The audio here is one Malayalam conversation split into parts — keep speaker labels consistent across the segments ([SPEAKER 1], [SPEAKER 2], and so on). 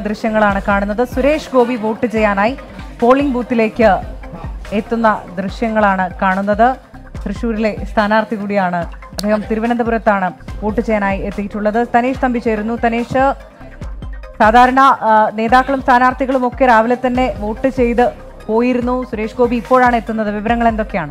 [SPEAKER 1] ദൃശ്യങ്ങളാണ് കാണുന്നത് സുരേഷ് ഗോപി വോട്ട് ചെയ്യാനായി പോളിംഗ് ബൂത്തിലേക്ക് എത്തുന്ന ദൃശ്യങ്ങളാണ് കാണുന്നത് തൃശൂരിലെ സ്ഥാനാർത്ഥി കൂടിയാണ് അദ്ദേഹം തിരുവനന്തപുരത്താണ് വോട്ട് ചെയ്യാനായി എത്തിയിട്ടുള്ളത് തനേഷ് തമ്പി ചേരുന്നു തനേഷ് സാധാരണ ആ, നേതാക്കളും സ്ഥാനാർത്ഥികളും ഒക്കെ രാവിലെ തന്നെ വോട്ട് ചെയ്ത് പോയിരുന്നു സുരേഷ് ഗോപി ഇപ്പോഴാണ് എത്തുന്നത് വിവരങ്ങൾ എന്തൊക്കെയാണ്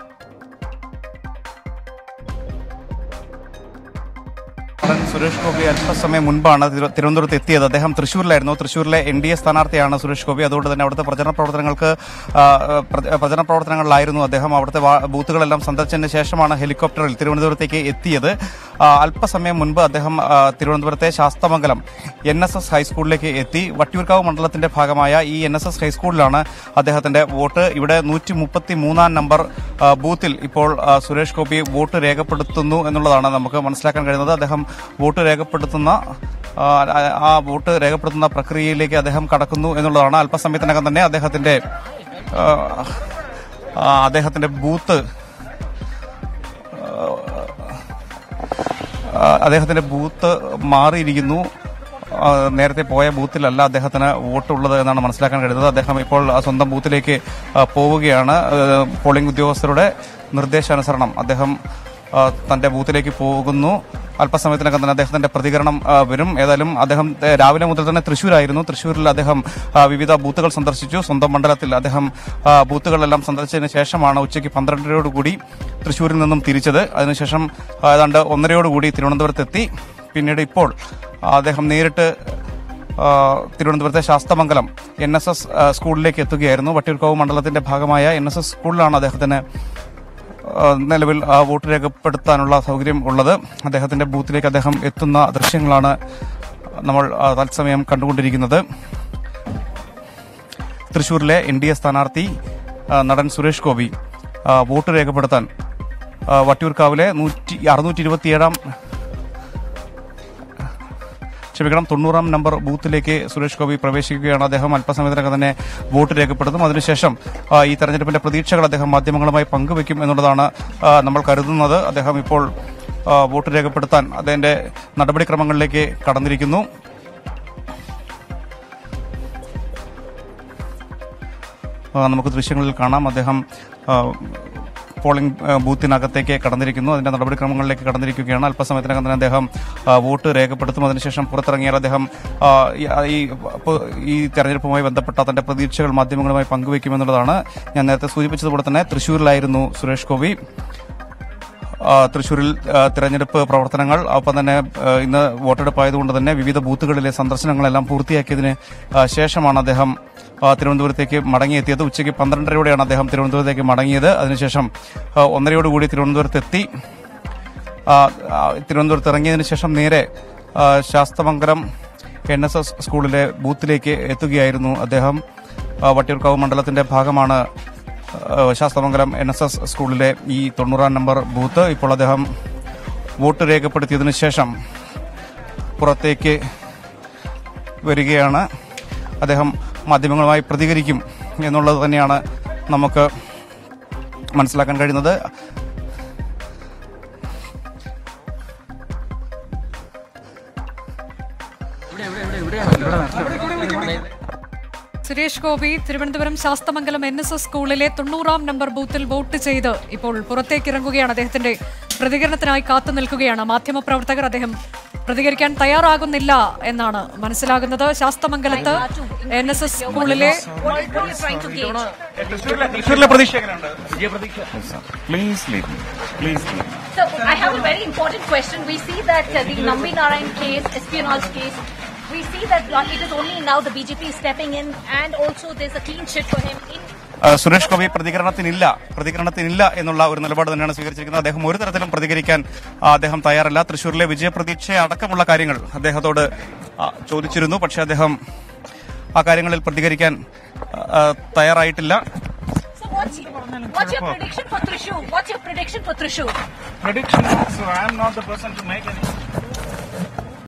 [SPEAKER 2] നടൻ സുരേഷ് ഗോപി അല്പസമയം മുൻപാണ് തിരു- തിരുവനന്തപുരത്ത് എത്തിയത് അദ്ദേഹം തൃശ്ശൂരിലായിരുന്നു തൃശ്ശൂരിലെ എൻ ഡി എ സ്ഥാനാർത്ഥിയാണ് സുരേഷ് ഗോപി അതുകൊണ്ട് തന്നെ അവിടുത്തെ പ്രചരണ പ്രവർത്തനങ്ങൾക്ക് ആ, പ്ര- പ്രചരണ പ്രവർത്തനങ്ങളിലായിരുന്നു അദ്ദേഹം അവിടുത്തെ വാ- ബൂത്തുകളെല്ലാം സന്ദർശിച്ചതിന് ശേഷമാണ് ഹെലികോപ്റ്ററിൽ തിരുവനന്തപുരത്തേക്ക് എത്തിയത് ആ, അല്പസമയം മുൻപ് അദ്ദേഹം ആ, തിരുവനന്തപുരത്തെ ശാസ്തമംഗലം എൻ എസ് എസ് ഹൈസ്കൂളിലേക്ക് എത്തി വട്ടിയൂർക്കാവ് മണ്ഡലത്തിന്റെ ഭാഗമായ ഈ എൻ എസ് എസ് ഹൈസ്കൂളിലാണ് അദ്ദേഹത്തിന്റെ വോട്ട് ഇവിടെ നൂറ്റി മുപ്പത്തി മൂന്നാം നമ്പർ ആ, ബൂത്തിൽ ഇപ്പോൾ ആ, സുരേഷ് ഗോപി വോട്ട് രേഖപ്പെടുത്തുന്നു എന്നുള്ളതാണ് നമുക്ക് മനസ്സിലാക്കാൻ കഴിയുന്നത് അദ്ദേഹം വോട്ട് രേഖപ്പെടുത്തുന്ന ആ, ആ വോട്ട് രേഖപ്പെടുത്തുന്ന പ്രക്രിയയിലേക്ക് അദ്ദേഹം കടക്കുന്നു എന്നുള്ളതാണ് അല്പസമയത്തിനകം തന്നെ അദ്ദേഹത്തിന്റെ ആ, ആ, അദ്ദേഹത്തിന്റെ ബൂത്ത് ആ, അദ്ദേഹത്തിന്റെ ബൂത്ത് മാറിയിരിക്കുന്നു ആ, നേരത്തെ പോയ ബൂത്തിലല്ല അദ്ദേഹത്തിന് വോട്ടുള്ളത് എന്നാണ് മനസ്സിലാക്കാൻ കഴിയുന്നത് അദ്ദേഹം ഇപ്പോൾ ആ സ്വന്തം ബൂത്തിലേക്ക് ആ, പോവുകയാണ് ആ, പോളിംഗ് ഉദ്യോഗസ്ഥരുടെ നിർദ്ദേശാനുസരണം അദ്ദേഹം ആ, തന്റെ ബൂത്തിലേക്ക് പോകുന്നു അല്പസമയത്തിനകം തന്നെ അദ്ദേഹത്തിന്റെ പ്രതികരണം ആ, വരും ഏതായാലും അദ്ദേഹം ഏ, രാവിലെ മുതൽ തന്നെ തൃശ്ശൂരായിരുന്നു തൃശ്ശൂരിൽ അദ്ദേഹം ആ, വിവിധ ബൂത്തുകൾ സന്ദർശിച്ചു സ്വന്തം മണ്ഡലത്തിൽ അദ്ദേഹം ആ, ബൂത്തുകളെല്ലാം സന്ദർശിച്ചതിന് ശേഷമാണ് ഉച്ചയ്ക്ക് പന്ത്രണ്ടരയോടുകൂടി തൃശ്ശൂരിൽ നിന്നും തിരിച്ചത് അതിനുശേഷം ആ, ഏതാണ്ട് ഒന്നരയോടുകൂടി തിരുവനന്തപുരത്തെത്തി പിന്നീട് ഇപ്പോൾ ആ, അദ്ദേഹം നേരിട്ട് ആ, തിരുവനന്തപുരത്തെ ശാസ്തമംഗലം എൻ എസ് എസ് സ്കൂളിലേക്ക് എത്തുകയായിരുന്നു വട്ടിയൂർക്കാവ് മണ്ഡലത്തിന്റെ ഭാഗമായ എൻ എസ് എസ് സ്കൂളിലാണ് അദ്ദേഹത്തിന് ആ, നിലവിൽ ആ വോട്ട് രേഖപ്പെടുത്താനുള്ള സൗകര്യം ഉള്ളത് അദ്ദേഹത്തിന്റെ ബൂത്തിലേക്ക് അദ്ദേഹം എത്തുന്ന ദൃശ്യങ്ങളാണ് നമ്മൾ ആ, തത്സമയം കണ്ടുകൊണ്ടിരിക്കുന്നത് തൃശൂരിലെ എൻ ഡി എ സ്ഥാനാർത്ഥി ആ, നടൻ സുരേഷ് ഗോപി ആ, വോട്ട് രേഖപ്പെടുത്താൻ ആ, വട്ടിയൂർക്കാവിലെ നൂറ്റി അറുന്നൂറ്റി ഇരുപത്തിയേഴാം ക്ഷമിക്കണം തൊണ്ണൂറാം നമ്പർ ബൂത്തിലേക്ക് സുരേഷ് ഗോപി പ്രവേശിക്കുകയാണ് അദ്ദേഹം അല്പസമയത്തിനകം തന്നെ വോട്ട് രേഖപ്പെടുത്തും അതിനുശേഷം ആ, ഈ തെരഞ്ഞെടുപ്പിന്റെ പ്രതീക്ഷകൾ അദ്ദേഹം മാധ്യമങ്ങളുമായി പങ്കുവെക്കും എന്നുള്ളതാണ് ആ, നമ്മൾ കരുതുന്നത് അദ്ദേഹം ഇപ്പോൾ ആ, വോട്ട് രേഖപ്പെടുത്താൻ അതിന്റെ നടപടിക്രമങ്ങളിലേക്ക് കടന്നിരിക്കുന്നു ആ, നമുക്ക് ദൃശ്യങ്ങളിൽ കാണാം അദ്ദേഹം ആ, പോളിംഗ് ആ, ബൂത്തിനകത്തേക്ക് കടന്നിരിക്കുന്നു അതിന്റെ നടപടിക്രമങ്ങളിലേക്ക് കടന്നിരിക്കുകയാണ് അല്പസമയത്തിനകം തന്നെ അദ്ദേഹം ആ, വോട്ട് രേഖപ്പെടുത്തും അതിനുശേഷം പുറത്തിറങ്ങിയാൽ അദ്ദേഹം ആ, ഈ- ഈ പ- ഈ തെരഞ്ഞെടുപ്പുമായി ബന്ധപ്പെട്ട തന്റെ പ്രതീക്ഷകൾ മാധ്യമങ്ങളുമായി പങ്കുവയ്ക്കുമെന്നുള്ളതാണ് ഞാൻ നേരത്തെ സൂചിപ്പിച്ചതുപോലെ തന്നെ തൃശൂരിലായിരുന്നു സുരേഷ് ഗോപി ആ, തൃശൂരിൽ ആ, തിരഞ്ഞെടുപ്പ് പ്രവർത്തനങ്ങൾ ഒപ്പം തന്നെ ആ, ഇന്ന് വോട്ടെടുപ്പായതുകൊണ്ട് തന്നെ വിവിധ ബൂത്തുകളിലെ സന്ദർശനങ്ങളെല്ലാം പൂർത്തിയാക്കിയതിന് ആ, ശേഷമാണ് അദ്ദേഹം ആ, തിരുവനന്തപുരത്തേക്ക് മടങ്ങിയെത്തിയത് ഉച്ചയ്ക്ക് പന്ത്രണ്ടരയോടെയാണ് അദ്ദേഹം തിരുവനന്തപുരത്തേക്ക് മടങ്ങിയത് അതിനുശേഷം ആ, ഒന്നരയോടുകൂടി തിരുവനന്തപുരത്തെത്തി ആ, ആ, തിരുവനന്തപുരത്ത് ഇറങ്ങിയതിനു ശേഷം നേരെ ആ, ശാസ്തമംഗലം എൻ എസ് എസ് സ്കൂളിലെ ബൂത്തിലേക്ക് എത്തുകയായിരുന്നു അദ്ദേഹം ആ, വട്ടിയൂർക്കാവ് മണ്ഡലത്തിന്റെ ഭാഗമാണ് ആ, ശാസ്തമംഗലം എൻ എസ് എസ് സ്കൂളിലെ ഈ തൊണ്ണൂറാം നമ്പർ ബൂത്ത് ഇപ്പോൾ അദ്ദേഹം വോട്ട് രേഖപ്പെടുത്തിയതിനു ശേഷം പുറത്തേക്ക് വരികയാണ് അദ്ദേഹം മാധ്യമങ്ങളുമായി പ്രതികരിക്കും എന്നുള്ളത് തന്നെയാണ് നമുക്ക് മനസ്സിലാക്കാൻ കഴിയുന്നത്
[SPEAKER 3] Suresh Gopi Thiruvananthapuram Sasthamangalam N S S സ്കൂളിലെ തൊണ്ണൂറാം നമ്പർ ബൂത്തിൽ വോട്ട് ചെയ്ത് ഇപ്പോൾ പുറത്തേക്ക് ഇറങ്ങുകയാണ് അദ്ദേഹത്തിന്റെ പ്രതികരണത്തിനായി കാത്തു നിൽക്കുകയാണ് മാധ്യമപ്രവർത്തകർ അദ്ദേഹം പ്രതികരിക്കാൻ തയ്യാറാകുന്നില്ല എന്നാണ് മനസ്സിലാകുന്നത് ശാസ്തമംഗലത്ത് എൻ എസ് എസ് സ്കൂളിലെ
[SPEAKER 4] What, what are you trying to gauge?
[SPEAKER 2] തൃശ്ശൂരിലെ പ്രതീക്ഷ എങ്ങനെയുണ്ട്
[SPEAKER 5] Please leave me. Please leave me.
[SPEAKER 4] So I have a very important question. We see that uh, the Nambi Narayan case, espionage case, we see that uh, it is only now the BJP is stepping in and also there's a clean sheet for him in
[SPEAKER 2] ആ, സുരേഷ് ഗോപി പ്രതികരണത്തിനില്ല പ്രതികരണത്തിനില്ല എന്നുള്ള ഒരു നിലപാട് തന്നെയാണ് സ്വീകരിച്ചിരിക്കുന്നത് അദ്ദേഹം ഒരു തരത്തിലും പ്രതികരിക്കാൻ ആ, അദ്ദേഹം തയ്യാറല്ല തൃശൂരിലെ വിജയപ്രതീക്ഷ അടക്കമുള്ള കാര്യങ്ങൾ അദ്ദേഹത്തോട് ആ, ചോദിച്ചിരുന്നു പക്ഷേ അദ്ദേഹം ആ കാര്യങ്ങളിൽ പ്രതികരിക്കാൻ ആ, തയ്യാറായിട്ടില്ല
[SPEAKER 4] So what's, what's your prediction for Trishul? What's your prediction for Trishul?
[SPEAKER 5] Prediction. So I am not the person to make any.